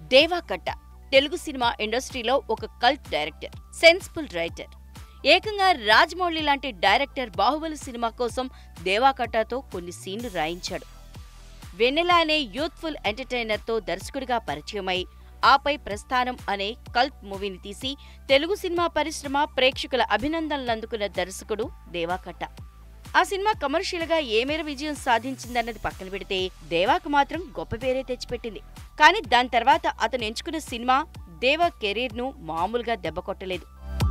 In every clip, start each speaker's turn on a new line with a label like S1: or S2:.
S1: దేవాకట్ట Telugu cinema ఇండస్ట్రీలో ఒక cult director sensible writer ఏకంగా రాజమౌళి లాంటి డైరెక్టర్ బాహుబలి సినిమా కోసం దేవాకట్టతో కొన్ని సీన్లు రాయించాడు వెన్నెల అనే యూత్ఫుల్ ఎంటర్టైనర్తో దర్శకుడిగా పరిచయమై ఆపై ప్రస్థానం అనే కల్ట్ మూవీని తీసి తెలుగు సినిమా పరిశ్రమ ప్రేక్షకుల అభినందనలు అందుకున్న దర్శకుడు దేవాకట్ట ఆ సినిమా కమర్షియల్ గా ఏ మేర విజయం సాధించిందన్నది పక్కన పెడితే దేవాకు మాత్రం గొప్ప పేరే తెచ్చిపెట్టింది కానీ దాని తర్వాత అతను ఎంచుకున్న సినిమా దేవా కెరీర్ ను మామూలుగా దెబ్బకొట్టలేదు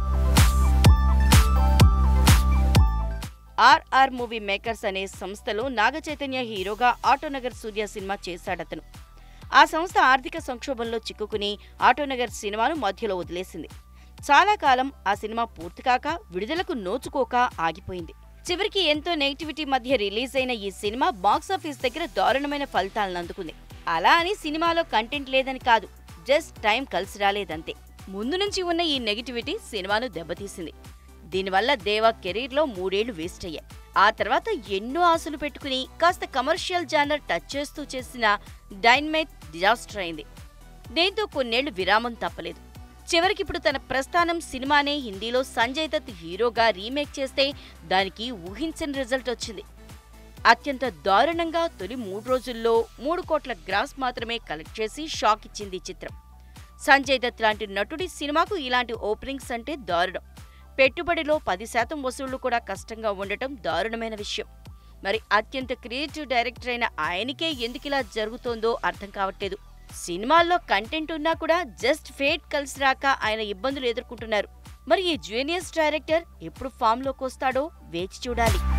S1: ఆర్ఆర్ మూవీ మేకర్స్ అనే సంస్థలో నాగచైతన్య హీరోగా ఆటోనగర్ సూర్య సినిమా చేశాడతను ఆ సంస్థ ఆర్థిక సంక్షోభంలో చిక్కుకుని ఆటోనగర్ సినిమాను మధ్యలో వదిలేసింది చాలా కాలం ఆ సినిమా పూర్తి కాక విడుదలకు నోచుకోక ఆగిపోయింది చివరికి ఎంతో నెగిటివిటీ మధ్య రిలీజ్ అయిన ఈ సినిమా బాక్సాఫీస్ దగ్గర దారుణమైన ఫలితాలను అందుకుంది అలా అని సినిమాలో కంటెంట్ లేదని కాదు జస్ట్ టైం కలిసి రాలేదంతే ముందు నుంచి ఉన్న ఈ నెగిటివిటీ సినిమాను దెబ్బతీసింది దీనివల్ల దేవా కెరీర్లో మూడేళ్లు వేస్ట్ అయ్యాయి ఆ తర్వాత ఎన్నో ఆశలు పెట్టుకుని కాస్త కమర్షియల్ జానర్ టచ్ చేస్తూ చేసిన డైన్మైట్ డిజాస్టర్ అయింది దీంతో కొన్నేళ్లు విరామం తప్పలేదు చివరికిప్పుడు తన ప్రస్థానం సినిమానే హిందీలో సంజయ్ దత్ హీరోగా రీమేక్ చేస్తే దానికి ఊహించని రిజల్ట్ వచ్చింది అత్యంత దారుణంగా తొలి మూడు రోజుల్లో మూడు కోట్ల గ్రాస్ మాత్రమే కలెక్ట్ చేసి షాక్ ఇచ్చింది ఈ చిత్రం సంజయ్ దత్ లాంటి నటుడి సినిమాకు ఇలాంటి ఓపెనింగ్స్ అంటే దారుణం పెట్టుబడిలో పది శాతం వసూళ్లు కూడా కష్టంగా ఉండటం దారుణమైన విషయం మరి అత్యంత క్రియేటివ్ డైరెక్టర్ అయిన ఆయనకే ఎందుకిలా జరుగుతోందో అర్థం కావట్లేదు సినిమాల్లో కంటెంట్ ఉన్నా కూడా జస్ట్ ఫేట్ కలిసి రాక ఆయన ఇబ్బందులు ఎదుర్కొంటున్నారు మరి ఈ జూనియర్స్ డైరెక్టర్ ఎప్పుడు ఫామ్ లోకి వస్తాడో వేచి చూడాలి